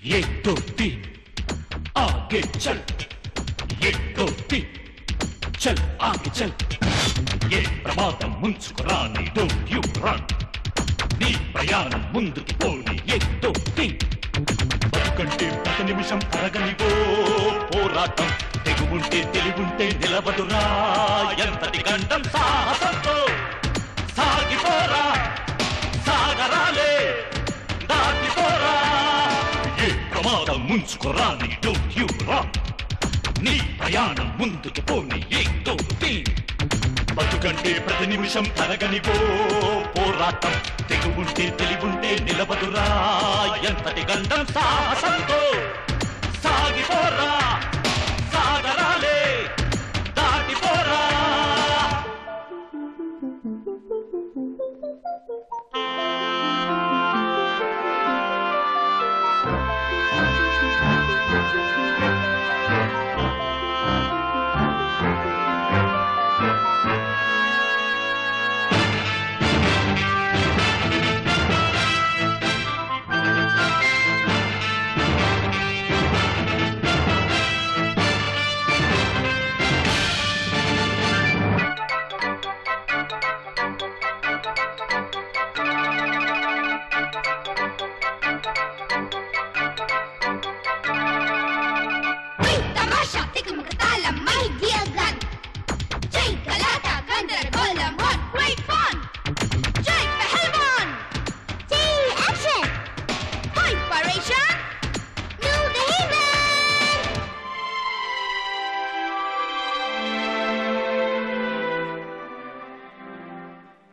एक दो तीन आगे चल एक दो तीन चल आगे चल ఏ ప్రమాదం ముంచుకురాని డోంట్ యు రన్ నీ ప్రయాణం ముందుకు పోని ఎత్తో బతుకంటే ప్రతి నిమిషం తరగనివో పోరాటం తెగుంటే తెలివుంటే నిలబడురా ఎంతటి గండం సాహసంతో సాగిపోరా సాగరాలే దాటిపోరా ఏ ప్రమాదం ముంచుకురాని డోంట్ యు రన్ నీ ప్రయాణం ముందుకు పోని ఏదో బతుకంటే ప్రతి నిమిషం తరగనివో పోరాటం తెగుంటే తెలివుంటే నిలబడురా ఎంతటి గండం సాహసంతో సాగిపోరా